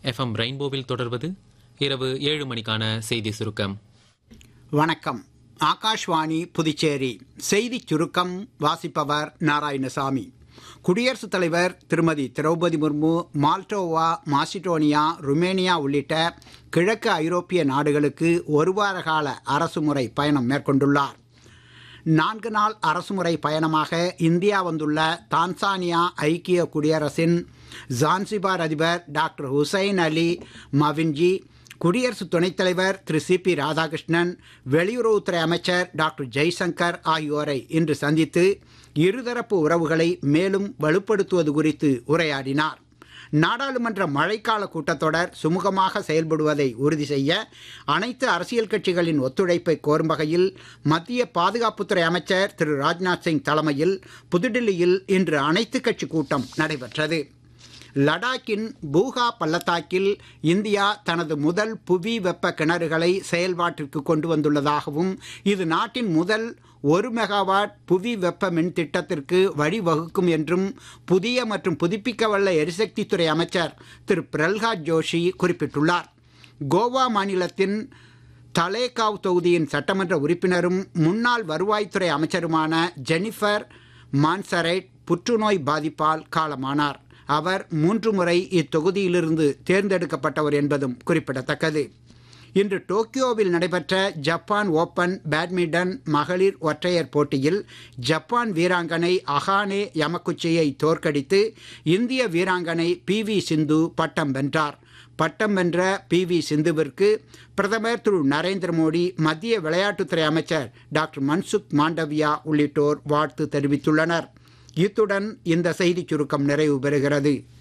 FM ரெயின்போவில் தொடர்வது இரவு ஏழு மணிக்கான செய்தி சுருக்கம் வணக்கம் ஆகாஷ்வாணி புதுச்சேரி செய்திச் சுருக்கம் வாசிப்பவர் நாராயணசாமி குடியரசுத் தலைவர் திருமதி Draupadi Murmu Moldova Macedonia Romania உள்ளிட்ட கிழக்கு ஐரோப்பிய நாடுகளுக்கு ஒரு வார கால அரசுமுறை பயணம் மேற்கொண்டுள்ளார் நான்கு நாள் அரசுமுறை பயணமாக இந்தியா வந்துள்ள தான்சானியா ஐக்கிய குடியரசின் ஜான்சிபார் அதிபர் டாக்டர் ஹுசைன் அலி மவின்ஜி குடியரசு துணைத் தலைவர் திரு சி பி ராதாகிருஷ்ணன் வெளியுறவுத்துறை அமைச்சர் டாக்டர் ஜெய்சங்கர் ஆகியோரை இன்று சந்தித்து இருதரப்பு உறவுகளை மேலும் வலுப்படுத்துவது குறித்து உரையாடினார் நாடாளுமன்ற மழைக்கால கூட்டத்தொடர் சுமூகமாக செயல்படுவதை உறுதி செய்ய அனைத்து அரசியல் கட்சிகளின் ஒத்துழைப்பை கோரும் வகையில் மத்திய பாதுகாப்புத்துறை அமைச்சர் திரு ராஜ்நாத் சிங் தலைமையில் புதுடில்லியில் இன்று அனைத்து கட்சி கூட்டம் நடைபெற்றது லடாக்கின் பூகா பள்ளத்தாக்கில் இந்தியா தனது முதல் புவி வெப்ப கிணறுகளை செயல்பாட்டிற்கு கொண்டு வந்துள்ளதாகவும் இது நாட்டின் முதல் ஒரு மெகாவாட் புவி வெப்ப மின் திட்டத்திற்கு வழிவகுக்கும் என்றும் புதிய மற்றும் புதுப்பிக்கவல்ல எரிசக்தித்துறை அமைச்சர் திரு பிரல்ஹாத் ஜோஷி குறிப்பிட்டுள்ளார் கோவா மாநிலத்தின் தலேகாவ் தொகுதியின் சட்டமன்ற உறுப்பினரும் முன்னாள் வருவாய்த்துறை அமைச்சருமான ஜெனிஃபர் மான்சரைட் புற்றுநோய் பாதிப்பால் காலமானார் அவர் மூன்று முறை இத்தொகுதியிலிருந்து தேர்ந்தெடுக்கப்பட்டவர் என்பதும் குறிப்பிடத்தக்கது இன்று டோக்கியோவில் நடைபெற்ற ஜப்பான் ஓபன் பேட்மிண்டன் மகளிர் ஒற்றையர் போட்டியில் ஜப்பான் வீராங்கனை அகானே யமகுச்சியை தோற்கடித்து இந்திய வீராங்கனை பி வி சிந்து பட்டம் வென்றார் பட்டம் வென்ற பி வி சிந்துவிற்கு பிரதமர் திரு நரேந்திர மோடி மத்திய விளையாட்டுத்துறை அமைச்சர் டாக்டர் மன்சுக் மாண்டவியா உள்ளிட்டோர் வாழ்த்து தெரிவித்துள்ளனர் இத்துடன் இந்த செய்திச் சுருக்கம் நிறைவு பெறுகிறது